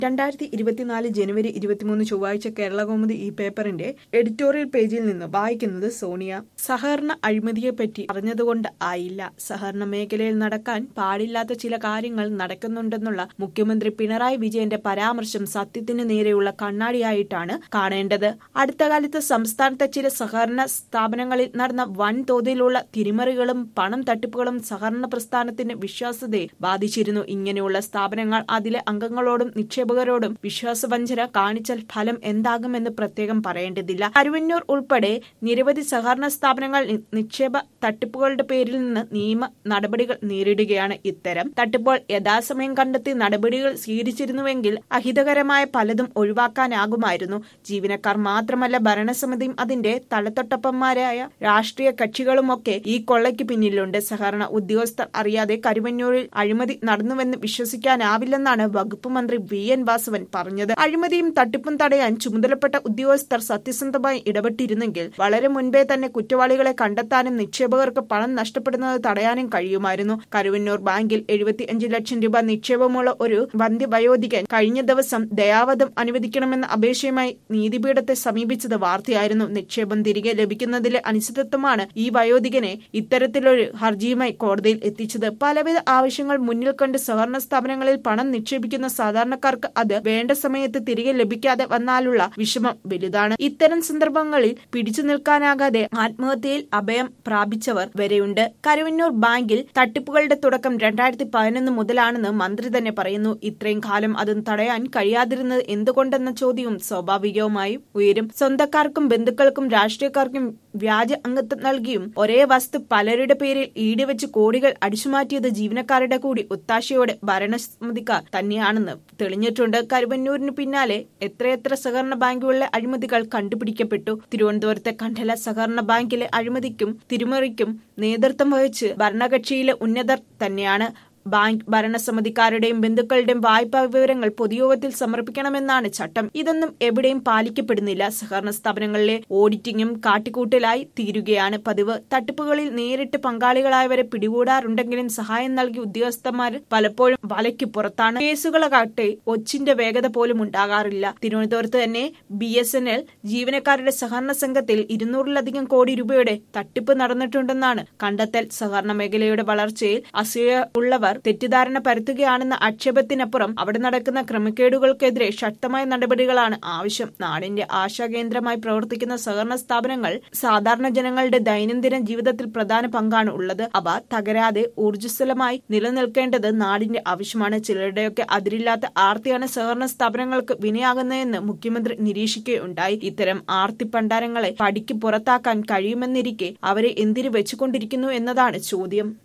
രണ്ടായിരത്തി ഇരുപത്തിനാല് ജനുവരി ഇരുപത്തിമൂന്ന് ചൊവ്വാഴ്ച കേരളകൗമുദി ഈ പേപ്പറിന്റെ എഡിറ്റോറിയൽ പേജിൽ നിന്ന് വായിക്കുന്നത് സോണിയ സഹകരണ അഴിമതിയെപ്പറ്റി അറിഞ്ഞതുകൊണ്ട് ആയില്ല സഹകരണ മേഖലയിൽ നടക്കാൻ പാടില്ലാത്ത ചില കാര്യങ്ങൾ നടക്കുന്നുണ്ടെന്നുള്ള മുഖ്യമന്ത്രി പിണറായി വിജയന്റെ പരാമർശം സത്യത്തിന് നേരെയുള്ള കണ്ണാടിയായിട്ടാണ് കാണേണ്ടത് അടുത്ത കാലത്ത് സംസ്ഥാനത്തെ ചില സഹകരണ സ്ഥാപനങ്ങളിൽ നടന്ന വൻതോതിലുള്ള തിരിമറികളും പണം തട്ടിപ്പുകളും സഹകരണ പ്രസ്ഥാനത്തിന്റെ വിശ്വാസ്യതയെ ബാധിച്ചിരുന്നു ഇങ്ങനെയുള്ള സ്ഥാപനങ്ങൾ അതിലെ അംഗങ്ങളോടും നിക്ഷേപകരോടും വിശ്വാസവഞ്ചന കാണിച്ചാൽ ഫലം എന്താകുമെന്ന് പ്രത്യേകം പറയേണ്ടതില്ല കരുവന്നൂർ ഉൾപ്പെടെ നിരവധി സഹകരണ സ്ഥാപനങ്ങൾ നി- നിക്ഷേപ തട്ടിപ്പുകളുടെ പേരിൽ നിന്ന് നിയമ നടപടികൾ നേരിടുകയാണ് ഇത്തരം തട്ടിപ്പുകൾ യഥാസമയം കണ്ടെത്തി നടപടികൾ സ്വീകരിച്ചിരുന്നുവെങ്കിൽ അഹിതകരമായ പലതും ഒഴിവാക്കാനാകുമായിരുന്നു ജീവനക്കാർ മാത്രമല്ല ഭരണസമിതിയും അതിന്റെ തലത്തൊട്ടപ്പന്മാരായ രാഷ്ട്രീയ കക്ഷികളുമൊക്കെ ഈ കൊള്ളയ്ക്ക് പിന്നിലുണ്ട് സഹകരണ ഉദ്യോഗസ്ഥർ അറിയാതെ കരുവന്നൂരിൽ അഴിമതി നടന്നുവെന്ന് വിശ്വസിക്കാനാവില്ലെന്നാണ് വകുപ്പ് മന്ത്രി വി എൻ വാസവൻ പറഞ്ഞത് അഴിമതിയും തട്ടിപ്പും തടയാൻ ചുമതലപ്പെട്ട ഉദ്യോഗസ്ഥർ സത്യസന്ധമായി ഇടപെട്ടിരുന്നെങ്കിൽ വളരെ മുൻപേ തന്നെ കുറ്റവാളികളെ കണ്ടെത്താനും നിക്ഷേപകർക്ക് പണം നഷ്ടപ്പെടുന്നത് തടയാനും കഴിയുമായിരുന്നു കരുവന്നൂർ ബാങ്കിൽ എഴുപത്തിയഞ്ച് ലക്ഷം രൂപ നിക്ഷേപമുള്ള ഒരു വന്ധ്യവയോധികൻ കഴിഞ്ഞ ദിവസം ദയാവധം അനുവദിക്കണമെന്ന അപേക്ഷയുമായി നീതിപീഠത്തെ സമീപിച്ചത് വാർത്തയായിരുന്നു നിക്ഷേപം തിരികെ ലഭിക്കുന്നതിലെ അനിശ്ചിതത്വമാണ് ഈ വയോധികനെ ഇത്തരത്തിലൊരു ഹർജിയുമായി കോടതിയിൽ എത്തിച്ചത് പലവിധ ആവശ്യങ്ങൾ മുന്നിൽ കണ്ട് സഹകരണ സ്ഥാപനങ്ങളിൽ പണം നിക്ഷേപിക്കുന്ന സാധാരണക്കാർക്ക് അത് വേണ്ട സമയത്ത് തിരികെ ലഭിക്കാതെ വന്നാലുള്ള വിഷമം വലുതാണ് ഇത്തരം സന്ദർഭങ്ങളിൽ പിടിച്ചു നിൽക്കാനാകാതെ ആത്മഹത്യയിൽ അഭയം പ്രാപിച്ചവർ വരെയുണ്ട് കരുവന്നൂർ ബാങ്കിൽ തട്ടിപ്പുകളുടെ തുടക്കം രണ്ടായിരത്തി പതിനൊന്ന് മുതലാണെന്ന് മന്ത്രി തന്നെ പറയുന്നു ഇത്രയും കാലം അത് തടയാൻ കഴിയാതിരുന്നത് എന്തുകൊണ്ടെന്ന ചോദ്യവും സ്വാഭാവികവുമായും ഉയരും സ്വന്തക്കാർക്കും ബന്ധുക്കൾക്കും രാഷ്ട്രീയക്കാർക്കും വ്യാജ അംഗത്വം നൽകിയും ഒരേ വസ്തു പലരുടെ പേരിൽ ഈടുവെച്ച് കോടികൾ അടിച്ചുമാറ്റിയത് ജീവനക്കാരുടെ കൂടി ഒത്താശയോടെ ഭരണസമിതിക്കാർ തന്നെയാണെന്ന് തെളിഞ്ഞിട്ടുണ്ട് കരുവന്നൂരിന് പിന്നാലെ എത്രയെത്ര സഹകരണ ബാങ്കുകളിലെ അഴിമതികൾ കണ്ടുപിടിക്കപ്പെട്ടു തിരുവനന്തപുരത്തെ കണ്ഠല സഹകരണ ബാങ്കിലെ അഴിമതിക്കും തിരിമറിക്കും നേതൃത്വം വഹിച്ച് ഭരണകക്ഷിയിലെ ഉന്നതർ തന്നെയാണ് ബാങ്ക് ഭരണസമിതിക്കാരുടെയും ബന്ധുക്കളുടെയും വായ്പാ വിവരങ്ങൾ പൊതുയോഗത്തിൽ സമർപ്പിക്കണമെന്നാണ് ചട്ടം ഇതൊന്നും എവിടെയും പാലിക്കപ്പെടുന്നില്ല സഹകരണ സ്ഥാപനങ്ങളിലെ ഓഡിറ്റിംഗും കാട്ടിക്കൂട്ടലായി തീരുകയാണ് പതിവ് തട്ടിപ്പുകളിൽ നേരിട്ട് പങ്കാളികളായവരെ പിടികൂടാറുണ്ടെങ്കിലും സഹായം നൽകിയ ഉദ്യോഗസ്ഥന്മാർ പലപ്പോഴും വലയ്ക്ക് പുറത്താണ് കേസുകളാകട്ടെ ഒച്ചിന്റെ വേഗത പോലും ഉണ്ടാകാറില്ല തിരുവനന്തപുരത്ത് തന്നെ ബി എസ് എൻ എൽ ജീവനക്കാരുടെ സഹകരണ സംഘത്തിൽ ഇരുന്നൂറിലധികം കോടി രൂപയുടെ തട്ടിപ്പ് നടന്നിട്ടുണ്ടെന്നാണ് കണ്ടെത്തൽ സഹകരണ മേഖലയുടെ വളർച്ചയിൽ അസൂയ ഉള്ളവർ തെറ്റിദ്ധാരണ പരത്തുകയാണെന്ന ആക്ഷേപത്തിനപ്പുറം അവിടെ നടക്കുന്ന ക്രമക്കേടുകൾക്കെതിരെ ശക്തമായ നടപടികളാണ് ആവശ്യം നാടിന്റെ ആശാകേന്ദ്രമായി പ്രവർത്തിക്കുന്ന സഹകരണ സ്ഥാപനങ്ങൾ സാധാരണ ജനങ്ങളുടെ ദൈനംദിന ജീവിതത്തിൽ പ്രധാന പങ്കാണ് ഉള്ളത് അവ തകരാതെ ഊർജ്ജസ്വലമായി നിലനിൽക്കേണ്ടത് നാടിന്റെ ആവശ്യമാണ് ചിലരുടെയൊക്കെ അതിരില്ലാത്ത ആർത്തിയാണ് സഹകരണ സ്ഥാപനങ്ങൾക്ക് വിനയാകുന്നതെന്ന് മുഖ്യമന്ത്രി നിരീക്ഷിക്കുകയുണ്ടായി ഇത്തരം ആർത്തി പണ്ടാരങ്ങളെ പടിക്ക് പുറത്താക്കാൻ കഴിയുമെന്നിരിക്കെ അവരെ എന്തിനു വെച്ചുകൊണ്ടിരിക്കുന്നു എന്നതാണ് ചോദ്യം